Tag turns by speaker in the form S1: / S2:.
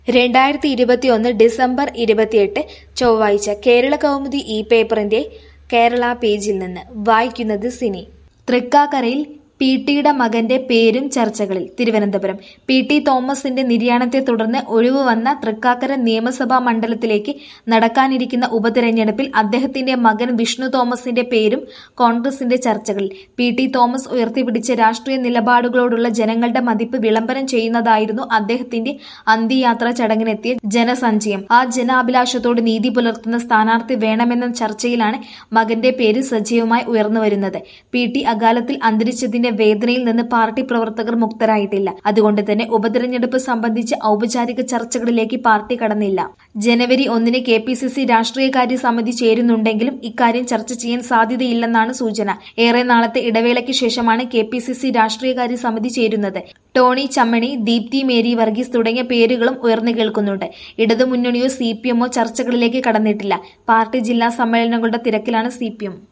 S1: രണ്ടായിരത്തി ഇരുപത്തിയൊന്ന് ഡിസംബർ ഇരുപത്തിയെട്ട് ചൊവ്വാഴ്ച കേരള കൗമുദി ഈ പേപ്പറിന്റെ കേരള പേജിൽ നിന്ന് വായിക്കുന്നത് സിനി തൃക്കാക്കരയിൽ പി ടിയുടെ മകന്റെ പേരും ചർച്ചകളിൽ തിരുവനന്തപുരം പി ടി തോമസിന്റെ നിര്യാണത്തെ തുടർന്ന് ഒഴിവ് വന്ന തൃക്കാക്കര നിയമസഭാ മണ്ഡലത്തിലേക്ക് നടക്കാനിരിക്കുന്ന ഉപതെരഞ്ഞെടുപ്പിൽ അദ്ദേഹത്തിന്റെ മകൻ വിഷ്ണു തോമസിന്റെ പേരും കോൺഗ്രസിന്റെ ചർച്ചകളിൽ പി ടി തോമസ് ഉയർത്തിപ്പിടിച്ച രാഷ്ട്രീയ നിലപാടുകളോടുള്ള ജനങ്ങളുടെ മതിപ്പ് വിളംബരം ചെയ്യുന്നതായിരുന്നു അദ്ദേഹത്തിന്റെ അന്ത്യയാത്രാ ചടങ്ങിനെത്തിയ ജനസഞ്ചയം ആ ജനാഭിലാഷത്തോട് നീതി പുലർത്തുന്ന സ്ഥാനാർത്ഥി വേണമെന്ന ചർച്ചയിലാണ് മകന്റെ പേര് സജീവമായി ഉയർന്നുവരുന്നത് പി ടി അകാലത്തിൽ അന്തരിച്ചതിന്റെ വേദനയിൽ നിന്ന് പാർട്ടി പ്രവർത്തകർ മുക്തരായിട്ടില്ല അതുകൊണ്ട് തന്നെ ഉപതെരഞ്ഞെടുപ്പ് സംബന്ധിച്ച് ഔപചാരിക ചർച്ചകളിലേക്ക് പാർട്ടി കടന്നില്ല ജനുവരി ഒന്നിന് കെ പി സി സി രാഷ്ട്രീയകാര്യ സമിതി ചേരുന്നുണ്ടെങ്കിലും ഇക്കാര്യം ചർച്ച ചെയ്യാൻ സാധ്യതയില്ലെന്നാണ് സൂചന ഏറെ നാളത്തെ ഇടവേളയ്ക്ക് ശേഷമാണ് കെ പി സി സി രാഷ്ട്രീയകാര്യ സമിതി ചേരുന്നത് ടോണി ചമ്മണി ദീപ്തി മേരി വർഗീസ് തുടങ്ങിയ പേരുകളും ഉയർന്നു കേൾക്കുന്നുണ്ട് ഇടതുമുന്നണിയോ സി പി എമ്മോ ചർച്ചകളിലേക്ക് കടന്നിട്ടില്ല പാർട്ടി ജില്ലാ സമ്മേളനങ്ങളുടെ തിരക്കിലാണ് സി പി എം